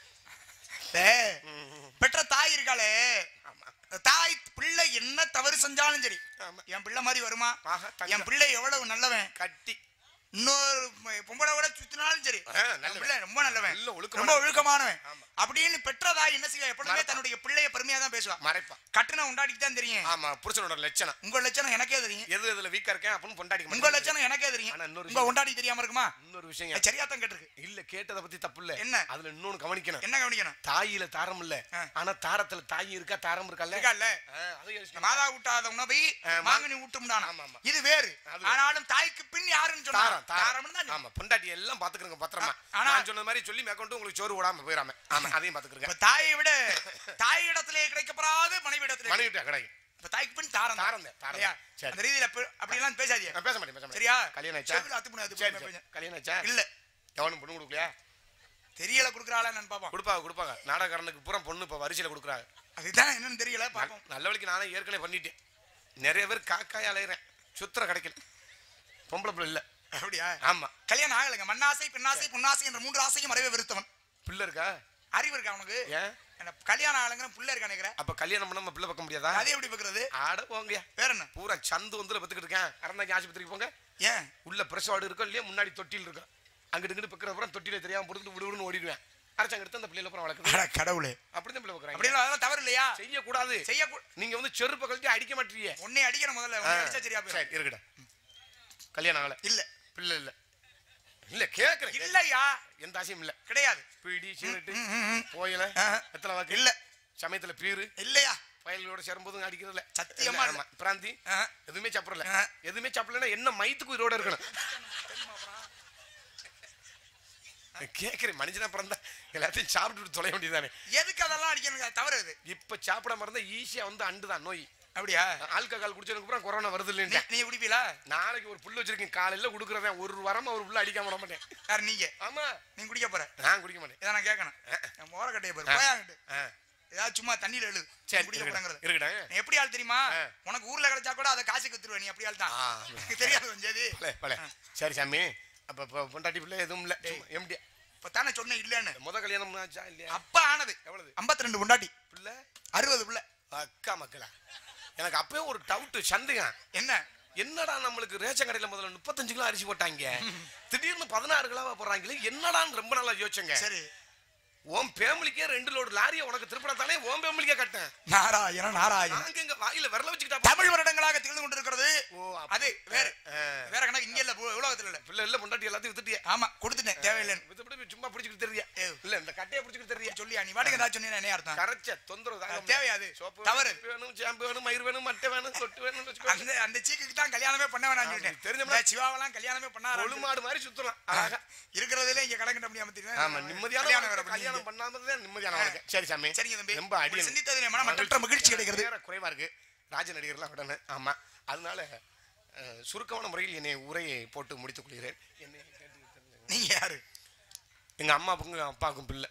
[SPEAKER 3] டேய்,
[SPEAKER 2] ம்,
[SPEAKER 3] பெற்ற தாய் இருக்காளே
[SPEAKER 2] ஆமா
[SPEAKER 3] தாய் பிள்ளை என்ன தவறு செஞ்சாலும் சரி
[SPEAKER 2] ஆமா.
[SPEAKER 3] என் பிள்ளை மாதிரி வருமா
[SPEAKER 2] ஆஹா, தங்கம்.
[SPEAKER 3] என் பிள்ளை எவ்வளவு நல்லவன்
[SPEAKER 2] கட்டி
[SPEAKER 3] இன்னொரு ம- பொம்பளை கூட சுத்தினாலும் சரி
[SPEAKER 2] ஆ, நல்லவன்.
[SPEAKER 3] என் பிள்ளை ரொம்ப நல்லவன்
[SPEAKER 2] நல்ல ஒழுக்கமானவன்.
[SPEAKER 3] ரொம்ப ஒழுக்கமானவன்
[SPEAKER 2] ஆமா.
[SPEAKER 3] அப்படின்னு பெற்ற தாய் என்ன செய்வா எப்பொழுதுமே
[SPEAKER 2] மறப்பா.
[SPEAKER 3] தன்னுடைய பிள்ளைய பெருமையா தான் பேசுவா
[SPEAKER 2] மறைப்பா
[SPEAKER 3] கட்டுன உண்டாடிக்கு தான் தெரியும்
[SPEAKER 2] ஆமா புருஷனோட லட்சணம்
[SPEAKER 3] உங்க லட்சணம் எனக்கே தெரியும்
[SPEAKER 2] எது எதுல வீக்கா இருக்கேன் அப்படின்னு பொண்டாடிக்க
[SPEAKER 3] உங்க
[SPEAKER 2] மாட்டேன்.
[SPEAKER 3] லட்சணம் எனக்கே தெரியும்
[SPEAKER 2] ஆனா இன்னொரு
[SPEAKER 3] உங்க உண்டாடி தெரியாம இருக்குமா
[SPEAKER 2] இன்னொரு விஷயம்
[SPEAKER 3] அது சரியா தான் கேட்டிருக்கு
[SPEAKER 2] இல்ல கேட்டத பத்தி தப்பு இல்ல
[SPEAKER 3] என்ன?
[SPEAKER 2] அதுல இன்னொன்னு கவனிக்கணும்
[SPEAKER 3] என்ன கவனிக்கணும்
[SPEAKER 2] தாயில தாரம் இல்ல
[SPEAKER 3] ஆ.
[SPEAKER 2] ஆனா தாரத்துல தாய் இருக்கா தாரம் இருக்கல்ல
[SPEAKER 3] இருக்கால்ல
[SPEAKER 2] ஆ, அதை யோசிக்கணும்.
[SPEAKER 3] மாதா ஊட்டாத உணவை
[SPEAKER 2] ஆ, மா-
[SPEAKER 3] மாங்கனி ஊட்டும்
[SPEAKER 2] ஆமா, ஆமா.
[SPEAKER 3] இது வேறு
[SPEAKER 2] அது-
[SPEAKER 3] ஆனாலும் தாய்க்கு பின் யாருன்னு சொன்னா
[SPEAKER 2] தாரம் தாரம்
[SPEAKER 3] தாரம்னு தான்
[SPEAKER 2] ஆமா பொண்டாட்டி எல்லாம் பாத்துக்கிறங்க பத்திரமா
[SPEAKER 3] ஆ, ஆனா-
[SPEAKER 2] நான் சொன்ன மாதிரி சொல்லி மேற்கொண்டு உங்களுக்கு சோறு விடாம போயிடாம ஆமா அதையும் பாத்துக்கிறேன்
[SPEAKER 3] இப்ப தாயை விட தாய் இடத்திலே கிடைக்கப்படாது மனைவி இடத்திலே
[SPEAKER 2] மனைவிட்ட கிடைக்கும்
[SPEAKER 3] இப்ப தாய்க்கு பின் தாரம்
[SPEAKER 2] தாரம் தான், தாரம்
[SPEAKER 3] இல்லையா?
[SPEAKER 2] தான். சரி.
[SPEAKER 3] அந்த ரீதியில அப்ப- அப்படி எல்லாம் பேசாதீங்க
[SPEAKER 2] நான் பேச மாட்டேன் பேச மாட்டேன்
[SPEAKER 3] சரியா
[SPEAKER 2] கல்யாணம் ஆச்சா
[SPEAKER 3] செவில அத்து பண்ணு, அத்து
[SPEAKER 2] சரி,
[SPEAKER 3] பண்ணு,
[SPEAKER 2] சரி.
[SPEAKER 3] பேசு.
[SPEAKER 2] கல்யாணம் ஆச்சா
[SPEAKER 3] இல்ல
[SPEAKER 2] எவனும் பொண்ணு கொடுக்கலையா
[SPEAKER 3] தெரியல குடுக்கறாளா நான் பாப்போம்
[SPEAKER 2] கொடுப்பாங்க கொடுப்பாங்க நாடகக்காரனுக்கு பூரா பொண்ணு இப்ப வரிசையில கொடுக்குறாங்க
[SPEAKER 3] அதுதான் என்னன்னு தெரியல பாப்போம்
[SPEAKER 2] நல்ல வழிக்கு நானே ஏற்கனவே பண்ணிட்டேன் நிறைய பேர் காக்காய் அலையிறேன் சுத்திர கிடைக்கல பொம்பளை பிள்ளை இல்ல
[SPEAKER 3] அப்படியா
[SPEAKER 2] ஆமா
[SPEAKER 3] கல்யாணம் ஆகலைங்க மண்ணாசை பெண்ணாசை பொன்னாசை என்ற மூன்று ஆசையும் மறைவே வெறுத்தவன்
[SPEAKER 2] பிள்ளை இருக்கா
[SPEAKER 3] அறிவு இருக்கா அவனுக்கு
[SPEAKER 2] ஏன்
[SPEAKER 3] என்ன கல்யாணம் ஆகலைங்கிற புள்ள இருக்கா நினைக்கிறேன்
[SPEAKER 2] அப்ப கல்யாணம் பண்ணாம பிள்ளை பார்க்க முடியாதா
[SPEAKER 3] அது எப்படி பாக்குறது
[SPEAKER 2] ஆட போங்கயா
[SPEAKER 3] வேற என்ன
[SPEAKER 2] பூரா சந்து வந்து பத்துக்கிட்டு இருக்கேன் அறந்தாங்க ஆஸ்பத்திரிக்கு போங்க
[SPEAKER 3] ஏன்
[SPEAKER 2] உள்ள பிரஸ் வார்டு இருக்கும் இல்லையா முன்னாடி தொட்டில் இருக்கும் அங்கிட்டு இங்கிட்டு பக்கிற அப்புறம் தொட்டில தெரியாம போட்டு விடுவிடுன்னு ஓடிடுவேன் அரசாங்க எடுத்து அந்த பிள்ளைல அப்புறம் வளர்க்குது
[SPEAKER 3] அட கடவுளே
[SPEAKER 2] அப்படிதான் பிள்ளை
[SPEAKER 3] அப்படி
[SPEAKER 2] வைக்கிறாங்க
[SPEAKER 3] எல்லாம் அதெல்லாம் தவறு இல்லையா
[SPEAKER 2] செய்யக்கூடாது
[SPEAKER 3] செய்ய
[SPEAKER 2] நீங்க வந்து செருப்பை கழட்டி அடிக்க மாட்டீங்க
[SPEAKER 3] உன்னை அடிக்கிற முதல்ல உன்னை அடிச்சா சரியா போயிடும்
[SPEAKER 2] சரி இருக்கட்டும் கல்யாணம் ஆகல
[SPEAKER 3] இல்ல
[SPEAKER 2] பிள்ளை இல்ல இல்ல கேக்குறேன்
[SPEAKER 3] இல்லையா
[SPEAKER 2] எந்த ஆசையும் இல்ல
[SPEAKER 3] கிடையாது
[SPEAKER 2] பீடி சிகரெட்டு
[SPEAKER 3] ம், ம், ம்.
[SPEAKER 2] போயல
[SPEAKER 3] ஆ.
[SPEAKER 2] எத்தனை வாக்கு
[SPEAKER 3] இல்ல
[SPEAKER 2] சமயத்துல பீரு
[SPEAKER 3] இல்லையா
[SPEAKER 2] பயல்களோட சேரும்போதும் அடிக்கிறதுல
[SPEAKER 3] சத்தியமா இல்ல.
[SPEAKER 2] பிராந்தி
[SPEAKER 3] ஆ.
[SPEAKER 2] எதுவுமே சாப்பிடல
[SPEAKER 3] ஆ.
[SPEAKER 2] எதுவுமே சாப்பிடலன்னா என்ன மயத்துக்கு உயிரோட இருக்கணும் கேக்குறேன் மனுஷனா பிறந்தா எல்லாத்தையும் சாப்பிட்டுட்டு தொலைய வேண்டியதானே
[SPEAKER 3] எதுக்கு அதெல்லாம் அடிக்கணுங்க அது தவறு அது
[SPEAKER 2] இப்ப சாப்பிடாம இருந்தா ஈஸியா வந்து அண்டுதான் நோய்
[SPEAKER 3] அப்படியா
[SPEAKER 2] ஆல்கஹால் குடிச்சதுக்கு அப்புறம் கொரோனா வருது
[SPEAKER 3] நீ-
[SPEAKER 2] இல்லைன்னு
[SPEAKER 3] நீங்க குடிப்பீங்களா
[SPEAKER 2] நாளைக்கு ஒரு புல்லு வச்சிருக்கேன் காலையில குடுக்குறதேன் ஒரு வாரமா ஒரு புல்ல அடிக்காம விட மாட்டேன்
[SPEAKER 3] யார் நீங்க
[SPEAKER 2] ஆமா
[SPEAKER 3] நீங்க குடிக்க போற
[SPEAKER 2] நான் குடிக்க மாட்டேன்
[SPEAKER 3] இதை நான் கேட்கணும் என் மோர கட்டைய
[SPEAKER 2] ஆ.
[SPEAKER 3] பாரு போயாங்கிட்டு
[SPEAKER 2] ஆ.
[SPEAKER 3] ஏதாவது சும்மா தண்ணியில எழுது
[SPEAKER 2] சரி
[SPEAKER 3] குடிக்க
[SPEAKER 2] இருக்கட்டும்
[SPEAKER 3] போறாங்கிறது
[SPEAKER 2] இருக்கட்டும்
[SPEAKER 3] நீ எப்படி ஆள் தெரியுமா
[SPEAKER 2] ஆ.
[SPEAKER 3] உனக்கு ஊர்ல கிடைச்சா கூட அதை காசுக்கு வித்துருவ நீ அப்படி ஆள் தான்
[SPEAKER 2] ஆ.
[SPEAKER 3] எனக்கு தெரியாது வந்தது
[SPEAKER 2] பலே, பலே. சரி சாமி அப்ப இப்ப பொண்டாட்டி பிள்ளை எதுவும் இல்ல எம்டி
[SPEAKER 3] இப்ப தானே சொன்னேன் இல்லன்னு
[SPEAKER 2] முத கல்யாணம் ஆச்சா இல்லையா
[SPEAKER 3] அப்ப ஆனது
[SPEAKER 2] எவ்வளவு?
[SPEAKER 3] 52 ரெண்டு பொண்டாட்டி
[SPEAKER 2] பிள்ளை
[SPEAKER 3] அறுபது பிள்ளை
[SPEAKER 2] அக்கா மக்களா எனக்கு அப்பவே ஒரு டவுட் சந்தேகம்
[SPEAKER 3] என்ன
[SPEAKER 2] என்னடா நம்மளுக்கு ரேஷன் கடையில முதல்ல முப்பத்தஞ்சு கிலோ அரிசி போட்டாங்க திடீர்னு பதினாறு கிலோவா போடுறாங்களே என்னடான்னு ரொம்ப நாளா யோசிச்சங்க
[SPEAKER 3] சரி
[SPEAKER 2] உன் ஃபேமிலிக்கே ரெண்டு லோடு லாரியை உனக்கு திருப்பினா தானே உன் ஃபேமிலிக்கே கட்டேன்
[SPEAKER 3] நாராயண நாராயண
[SPEAKER 2] நாங்க எங்க வாயில விரல வச்சுக்கிட்டா
[SPEAKER 3] தமிழ் வருடங்களாக திகழ்ந்து கொண்டிருக்கிறது
[SPEAKER 2] ஓ, அப்ப-
[SPEAKER 3] அது வேற
[SPEAKER 2] ஆ.
[SPEAKER 3] வேற கணக்கு இங்க இல்ல உ- உலகத்துல இல்ல
[SPEAKER 2] பிள்ளை இல்ல பொண்டாட்டி எல்லாத்தையும் வித்துட்டியா
[SPEAKER 3] ஆமா கொடுத்துட்டேன் தேவையில்லைன்னு
[SPEAKER 2] வித்துப்படி சும்மா பிடிச்சிக்கிட்டு தெரியா
[SPEAKER 3] ஏ.
[SPEAKER 2] இல்ல இந்த கட்டையை பிடிச்சிக்கிட்டு தெரியா
[SPEAKER 3] சொல்லியா நீ வாட்டுக்கு ஏதாவது சொன்னீங்கன்னா என்ன அர்த்தம்
[SPEAKER 2] கரைச்ச தொந்தரவு தாங்க
[SPEAKER 3] அது தேவையாது.
[SPEAKER 2] சோப்பு
[SPEAKER 3] தவறு.
[SPEAKER 2] தவறு வேணும் ஷாம்பு வேணும் மயிர் வேணும் மட்டை வேணும் சொட்டு வேணும் வச்சுக்கோ
[SPEAKER 3] அந்த அந்த சீக்குக்கு தான் கல்யாணமே பண்ண வேணாம்னு சொல்லிட்டேன்
[SPEAKER 2] தெரிஞ்சோம்னா-
[SPEAKER 3] இந்த சிவாவெல்லாம் கல்யாணமே பண்ணாரு
[SPEAKER 2] கொழுமாடு மாதிரி சுத்தலாம் அழகா
[SPEAKER 3] இருக்கிறதுல இங்க கலங்கிட்ட முடியாம தெரியும்
[SPEAKER 2] ஆமா நிம்மதியான
[SPEAKER 3] கல்யாணம் வேற
[SPEAKER 2] வாழ்க்கை, கல்யாணம்
[SPEAKER 3] பண்ணீங்க.
[SPEAKER 2] பண்ணாமதான் நிம்மதியான வாழ்க்கை. சரி சாமி
[SPEAKER 3] சரிங்க தம்பி
[SPEAKER 2] ரொம்ப அடி
[SPEAKER 3] உங்களை சிந்தித்ததிலே மனமற்ற மகிழ்ச்சி கிடைக்கிறது
[SPEAKER 2] நேரம் குறைவா இருக்கு ராஜ நடிகர்லாம் உடனே ஆமா அதனால அஹ், சுருக்கமான முறையில் என்னை உரையை போட்டு முடித்துக் கொள்கிறேன் என்னை கேட்டு
[SPEAKER 3] நீங்க யாரு
[SPEAKER 2] எங்க அம்மாவுக்கும் அப்பாவுக்கும் பிள்ளை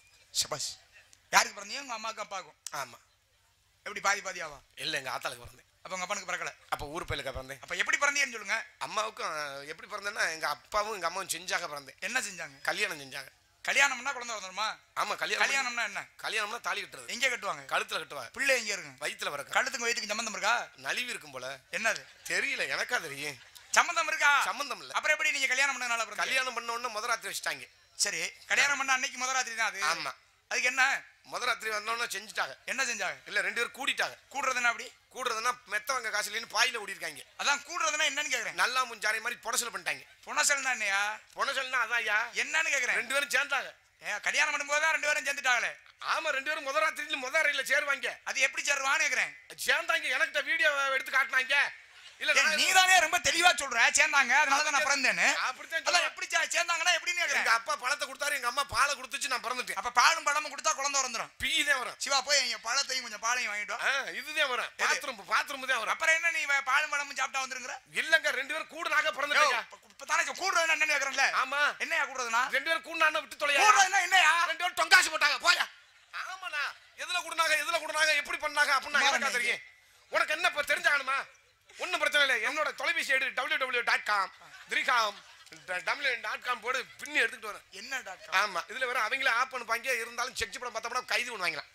[SPEAKER 3] சபாஷ் யாருக்கு பிறந்தீங்க உங்க அம்மாவுக்கும் அப்பாவுக்கும்
[SPEAKER 2] ஆமா
[SPEAKER 3] எப்படி பாதி பாதியாவா
[SPEAKER 2] இல்லை எங்க ஆத்தாளுக்கு பிறந்தேன்
[SPEAKER 3] அப்ப உங்க அப்பனுக்கு பிறக்கல
[SPEAKER 2] அப்போ ஊர் பயிலுக்கு பிறந்தேன்
[SPEAKER 3] அப்ப எப்படி பிறந்தீங்கன்னு சொல்லுங்க
[SPEAKER 2] அம்மாவுக்கும் அஹ், எப்படி பிறந்தேன்னா எங்க அப்பாவும் எங்க அம்மாவும் செஞ்சாக பிறந்தேன்
[SPEAKER 3] என்ன செஞ்சாங்க
[SPEAKER 2] கல்யாணம் செஞ்சாங்க
[SPEAKER 3] கல்யாணம்னா குழந்தை வந்துருமா
[SPEAKER 2] ஆமா கல்யாணம்
[SPEAKER 3] கல்யாணம்னா என்ன
[SPEAKER 2] கல்யாணம்னா தாலி கட்டுறது
[SPEAKER 3] எங்க கட்டுவாங்க
[SPEAKER 2] கழுத்துல கட்டுவாங்க
[SPEAKER 3] பிள்ளை எங்க இருக்குங்க
[SPEAKER 2] வயித்துல பிறக்க
[SPEAKER 3] கழுத்துக்கு வயிற்றுக்கு சம்பந்தம் இருக்கா
[SPEAKER 2] நலிவு இருக்கும் போல
[SPEAKER 3] என்னது
[SPEAKER 2] தெரியல எனக்கா தெரியும்
[SPEAKER 3] சம்பந்தம் இருக்கா
[SPEAKER 2] சம்பந்தம் இல்ல
[SPEAKER 3] அப்புறம் எப்படி நீங்க கல்யாணம் பண்ணனால பிறந்தீங்க?
[SPEAKER 2] கல்யாணம் பண்ண உடனே முத ராத்திரி வச்சுட்டாங்க
[SPEAKER 3] சரி கல்யாணம் பண்ண அன்னைக்கு முதல் ராத்திரி தான் அது
[SPEAKER 2] ஆமா
[SPEAKER 3] அதுக்கு என்ன
[SPEAKER 2] முத ராத்திரி வந்தோடனே செஞ்சுட்டாங்க
[SPEAKER 3] என்ன செஞ்சாங்க
[SPEAKER 2] இல்ல ரெண்டு பேரும் கூடிட்டாங்க
[SPEAKER 3] கூடுறதுன்னா அப்படி
[SPEAKER 2] கூடுறதுன்னா மெத்தவங்க காசு இல்லைன்னு பாயில ஓடிருக்காங்க
[SPEAKER 3] அதான் கூடுறதுன்னா என்னன்னு கேக்குறேன்
[SPEAKER 2] நல்லா முஞ்சாரை மாதிரி புடசல் பண்ணிட்டாங்க
[SPEAKER 3] புனசல்னா என்னையா
[SPEAKER 2] புடசல்னா அதான் ஐயா
[SPEAKER 3] என்னன்னு கேக்குறேன்
[SPEAKER 2] ரெண்டு பேரும் சேர்ந்தாங்க
[SPEAKER 3] ஏன் கல்யாணம் பண்ணும்போது தான் ரெண்டு பேரும் சேர்ந்துட்டாங்களே
[SPEAKER 2] ஆமா ரெண்டு பேரும் முத ராத்திரியில முத அறையில சேருவாங்க
[SPEAKER 3] அது எப்படி சேருவான்னு கேக்குறேன்
[SPEAKER 2] சேர்ந்தாங்க எனக்கிட்ட வீடியோ எடுத்து காட்டினாங்க இல்ல
[SPEAKER 3] ஏன்
[SPEAKER 2] நான்
[SPEAKER 3] நீ தானே ரொம்ப தெளிவா சொல்ற சேர்ந்தாங்க அதனால தான் நான் பிறந்தேன்னு
[SPEAKER 2] அப்படித்தான்
[SPEAKER 3] அதான்
[SPEAKER 2] சொல்றேன்.
[SPEAKER 3] எப்படி சே- சேர்ந்தாங்கன்னா எப்படின்னு
[SPEAKER 2] எங்க
[SPEAKER 3] கேக்குறேன்
[SPEAKER 2] அப்பா பழத்தை கொடுத்தாரு எங்க அம்மா பாலை கொடுத்துச்சு நான் பிறந்துட்டேன்
[SPEAKER 3] அப்ப பாலும் பழமும் கொடுத்தா குழந்தை வந்துரும்
[SPEAKER 2] பீ தான் வரும்
[SPEAKER 3] சிவா போய் எங்க பழத்தையும் கொஞ்சம் பாலையும் வாங்கிட்டு வா.
[SPEAKER 2] ஆ, இதுதான் வரும் பாத்ரூம் பாத்ரூம் தான் வரும்
[SPEAKER 3] அப்புறம் என்ன நீ வ- பாலும் பழமும் சாப்பிட்டா வந்துருங்கிற
[SPEAKER 2] இல்லங்க ரெண்டு பேரும் கூடுனாக
[SPEAKER 3] யோ,
[SPEAKER 2] பிறந்துட்டீங்க
[SPEAKER 3] இப்ப- இப்ப தானே சொ- கூடுறதுன்னா என்னன்னு கேக்குறேன்ல
[SPEAKER 2] ஆமா
[SPEAKER 3] என்னையா கூடுறதுனா
[SPEAKER 2] ரெண்டு பேரும் கூடுனான விட்டு தொலையா
[SPEAKER 3] கூடுறதுன்னா என்னையா
[SPEAKER 2] ரெண்டு பேரும் டொங்காசு போட்டாங்க போயா ஆமாண்ணா எதுல கூடுனாங்க எதுல கூடுனாங்க எப்படி பண்ணாங்க அப்படின்னு
[SPEAKER 3] சும்மா
[SPEAKER 2] எனக்கா
[SPEAKER 3] பண்ணீங்க.
[SPEAKER 2] தெரியும் உனக்கு என்ன இப்ப தெரிஞ்சாகணுமா ஒண்ணும் பிரச்சனை இல்லை என்னோட தொலைபேசி எடு டபிள்யூ டபிள்யூ டாட் காம் திரிகாம் டபிள்யூ டாட் காம் போடு பின்னி எடுத்துட்டு வரேன்
[SPEAKER 3] என்ன டாக்டர்
[SPEAKER 2] ஆமா இதுல வேற அவங்களே ஆப் பண்ணுப்பாங்க இருந்தாலும் செக் படம் பார்த்தோம்னா கைது பண்ணுவாங்களாம்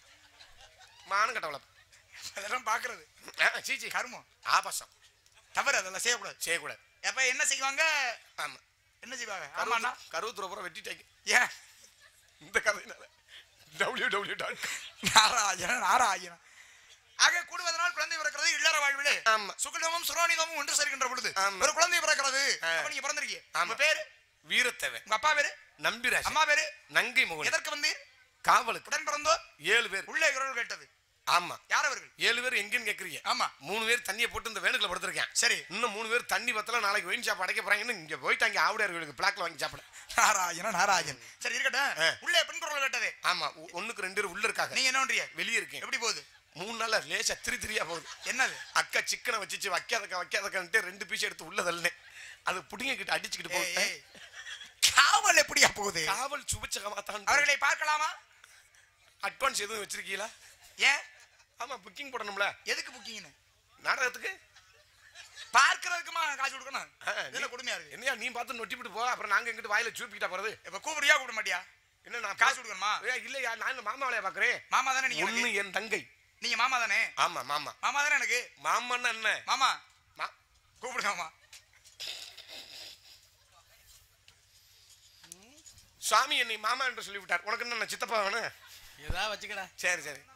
[SPEAKER 2] மானம் கட்டவள
[SPEAKER 3] அதெல்லாம் பாக்குறது
[SPEAKER 2] சீச்சி
[SPEAKER 3] கருமம்
[SPEAKER 2] ஆபாசம்
[SPEAKER 3] தவறு அதெல்லாம் செய்யக்கூடாது
[SPEAKER 2] செய்யக்கூடாது
[SPEAKER 3] அப்ப என்ன செய்வாங்க
[SPEAKER 2] ஆமா
[SPEAKER 3] என்ன செய்வாங்க ஆமாண்ணா
[SPEAKER 2] கருவத்துல பூரா வெட்டிட்டாங்க
[SPEAKER 3] ஏன்
[SPEAKER 2] இந்த கதையினால W W dot
[SPEAKER 3] Narayanan Narayanan ஆக கூடுவதனால் குழந்தை பிறக்கிறது இல்லற வாழ்விலே
[SPEAKER 2] ஆமா.
[SPEAKER 3] சுகுலமும் சுரோனிதமும் ஒன்று சேர்க்கின்ற பொழுது
[SPEAKER 2] ஆமா.
[SPEAKER 3] ஒரு குழந்தை பிறக்கிறது
[SPEAKER 2] ஆ.
[SPEAKER 3] அப்ப நீங்க பிறந்திருக்கீங்க
[SPEAKER 2] ஆமா.
[SPEAKER 3] உங்க பேரு
[SPEAKER 2] வீரத்தேவன்
[SPEAKER 3] உங்க அப்பா பேரு
[SPEAKER 2] நம்பிராஜ்
[SPEAKER 3] அம்மா பேரு
[SPEAKER 2] நங்கை முகன்
[SPEAKER 3] எதற்கு வந்தீர்
[SPEAKER 2] காவலுக்கு
[SPEAKER 3] உடன் பிறந்தோர்
[SPEAKER 2] ஏழு பேர்
[SPEAKER 3] உள்ளே குரல் கேட்டது
[SPEAKER 2] ஆமா
[SPEAKER 3] யார் அவர்கள்
[SPEAKER 2] ஏழு பேர் எங்கன்னு கேக்குறீங்க
[SPEAKER 3] ஆமா
[SPEAKER 2] மூணு பேர் தண்ணியை போட்டு இந்த வேணுக்குள்ள படுத்திருக்கேன்
[SPEAKER 3] சரி
[SPEAKER 2] இன்னும் மூணு பேர் தண்ணி பத்தல நாளைக்கு ஒயின் ஷாப் அடைக்க போறாங்கன்னு இங்க போயிட்டாங்க ஆவுடையார் வீடுக்கு பிளாக்ல வாங்கி சாப்பிட
[SPEAKER 3] நாராயணன் நாராயணன் சரி இருக்கட்டும்
[SPEAKER 2] ஆ.
[SPEAKER 3] உள்ளே பெண் குரல் கேட்டது
[SPEAKER 2] ஆமா ஒ- ஒண்ணுக்கு ரெண்டு பேர் உள்ள இருக்காங்க
[SPEAKER 3] நீங்க என்ன பண்றீங்க
[SPEAKER 2] வெளியே இருக்கேன்
[SPEAKER 3] எப்படி போகுது
[SPEAKER 2] மூணு நாள்ல லேசா திரி திரியா போகுது
[SPEAKER 3] என்னது
[SPEAKER 2] அக்கா சிக்கனை வச்சுச்சு வைக்காதக்கா வைக்காதக்கான்ட்டு ரெண்டு பீஸ் எடுத்து உள்ள தள்ளினேன் அது புடிங்கிட்டு அடிச்சுக்கிட்டு
[SPEAKER 3] ஏய்,
[SPEAKER 2] போகுது
[SPEAKER 3] ஏய். காவல் எப்படியா போகுது
[SPEAKER 2] காவல் சுபிச்சகமா தான்
[SPEAKER 3] அவர்களை பார்க்கலாமா
[SPEAKER 2] அட்வான்ஸ் எதுவும் வச்சிருக்கீங்களா
[SPEAKER 3] ஏன்
[SPEAKER 2] ஆமா புக்கிங் போடணும்ல
[SPEAKER 3] எதுக்கு புக்கிங்னு
[SPEAKER 2] நாடகத்துக்கு
[SPEAKER 3] பார்க்கறதுக்குமா காசு கொடுக்கணும்
[SPEAKER 2] ஆ,
[SPEAKER 3] இதுல
[SPEAKER 2] நீ-
[SPEAKER 3] கொடுமையா இருக்கு
[SPEAKER 2] என்னையா நீ பார்த்து நொட்டிவிட்டு போ அப்புறம் நாங்க எங்கிட்ட வாயில சூப்பிக்கிட்டா போறது
[SPEAKER 3] இப்ப கூப்பிடுறியா கூப்பிட மாட்டியா
[SPEAKER 2] என்ன நான்
[SPEAKER 3] காசு கொடுக்கணுமா
[SPEAKER 2] ஏய், இல்லையா நான் இந்த மாமா வேலையை பாக்குறேன்
[SPEAKER 3] மாமா தானே நீங்க
[SPEAKER 2] ஒண்ணு
[SPEAKER 3] எனக்கு?
[SPEAKER 2] என் தங்கை
[SPEAKER 3] நீங்க மாமா தானே
[SPEAKER 2] ஆமா மாமா
[SPEAKER 3] மாமா தானே எனக்கு
[SPEAKER 2] மாமான்னா என்ன
[SPEAKER 3] மாமா
[SPEAKER 2] மா-
[SPEAKER 3] கூப்பிடுங்க மாமா
[SPEAKER 2] சுவாமி என்னை மாமா என்று சொல்லிவிட்டார் உனக்கு என்ன நான் சித்தப்பா வேணும்
[SPEAKER 4] ஏதாவது வச்சுக்கடா
[SPEAKER 2] சரி சரி